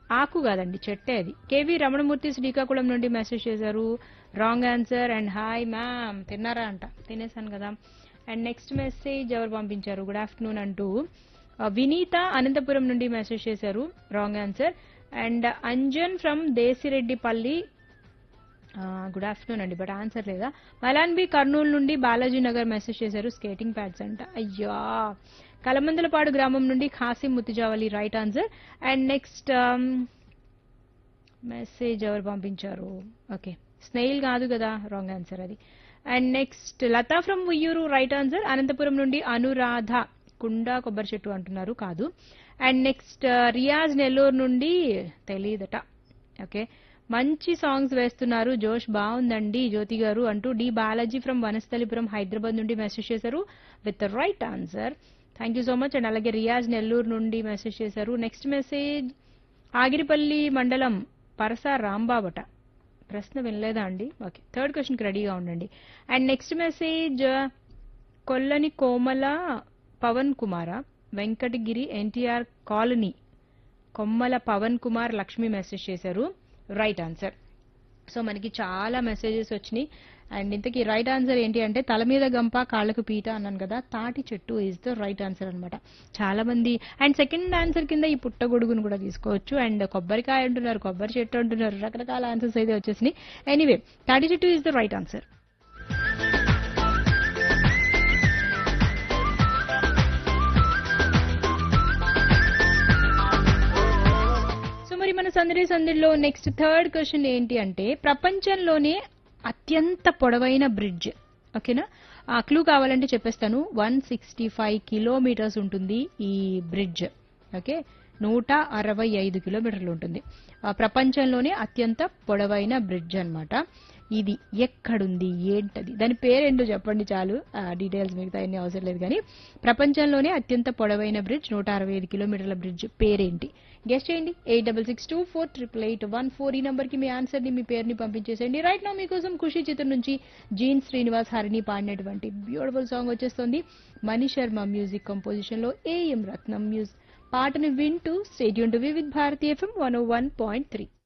ఆకు కాదండి చెట్టే అది కేవి రమణమూర్తి శ్రీకాకుళం నుండి మెసేజ్ చేశారు wrong answer and hi ma'am తిన్నారా అంట తినేసాను కదా అండ్ నెక్స్ట్ మెసేజ్ ఎవరు పంపించారు గుడ్ ఆఫ్టర్నూన్ అంటూ ఆ, వినీత అనంతపురం నుండి మెసేజ్ చేశారు wrong answer and Anjan from Deshireddipalli good afternoon అండి బట్ ఆన్సర్ లేదా మలాన్ బి కర్నూలు నుండి బాలాజీ నగర్ మెసేజ్ చేశారు స్కేటింగ్ ప్యాడ్స్ అంట అయ్యా కలమందలపాడు గ్రామం నుండి Khasim Muthijavali right answer and next message ఎవరు పంపించారు ఓకే స్నేహిల్ కాదు కదా రాంగ్ ఆన్సర్ అది and next Latha from Uyyuru right answer Anantapuram నుండి అనురాధ కుండా కొబ్బరి చెట్టు అంటున్నారు కాదు అండ్ నెక్స్ట్ రియాజ్ నెల్లూరు నుండి తెలియదట ఓకే మంచి సాంగ్స్ వేస్తున్నారు జోష్ బాగుందండి జ్యోతి గారు అంటూ డి బాలాజీ ఫ్రమ్ వనస్థలిపురం హైదరాబాద్ నుండి మెసేజ్ చేశారు with right answer thank you so much and అలాగే రియాజ్ నెల్లూరు నుండి మెసేజ్ చేశారు నెక్స్ట్ మెసేజ్ ఆగిరిపల్లి మండలం పరస రాంబాబట ప్రశ్న వినలేదా అండి ఓకే థర్డ్ క్వశ్చన్కి రెడీగా ఉండండి అండ్ నెక్స్ట్ మెసేజ్ కొల్లని కోమల పవన్ కుమార వెంకటగిరి ఎన్టీఆర్ కాలనీ కొమ్మల పవన్ కుమార్ లక్ష్మి మెసేజ్ చేశారు రైట్ ఆన్సర్ సో మనకి చాలా మెసేజెస్ వచ్చినాయి అండ్ ఇంతకీ రైట్ ఆన్సర్ ఏంటి అంటే తల మీద గంప కాళ్ళకు పీట అన్నాను కదా తాటి చెట్టు ఈజ్ ద రైట్ ఆన్సర్ అనమాట చాలా మంది అండ్ సెకండ్ ఆన్సర్ కింద ఈ పుట్టగొడుగును కూడా తీసుకోవచ్చు అండ్ కొబ్బరికాయ అంటున్నారు కొబ్బరి చెట్టు అంటున్నారు రకరకాల ఆన్సర్స్ అయితే వచ్చేసినాయి ఎనీవే తాటి చెట్టు is the right answer so మరి మన సందడి సందడిలో నెక్స్ట్ థర్డ్ క్వశ్చన్ ఏంటి అంటే ప్రపంచంలోనే అత్యంత పొడవైన బ్రిడ్జ్ ఓకేనా ఆ క్లూ కావాలంటే చెప్పేస్తాను వన్ సిక్స్టీ ఫైవ్ కిలోమీటర్స్ ఉంటుంది ఈ బ్రిడ్జ్ ఓకే నూట అరవై ఐదు కిలోమీటర్లు ఉంటుంది ఆ ప్రపంచంలోనే అత్యంత పొడవైన బ్రిడ్జ్ అన్నమాట ఇది ఎక్కడుంది ఏంటది దాని పేరేంటో చెప్పండి చాలు ఆ డీటెయిల్స్ మిగతా ఎన్ని అవసరం లేదు కానీ ప్రపంచంలోనే అత్యంత పొడవైన బ్రిడ్జ్ నూట అరవై ఐదు కిలోమీటర్ల బ్రిడ్జ్ పేరేంటి గెస్ట్ చేయండి eight double six two four triple eight one four ఈ నంబర్కి మీ ఆన్సర్ని మీ పేరుని పంపించేసేయండి రైట్ నా మీకోసం ఖుషి చిత్రం నుంచి జీన్ శ్రీనివాస్ హరిని పాడినటువంటి బ్యూటిఫుల్ సాంగ్ వచ్చేస్తుంది మణి శర్మ మ్యూజిక్ కంపోజిషన్ లో ఏఎం రత్నం మ్యూజిక్ పాటను వింటూ stay tuned to with Bharatiya FM one one point three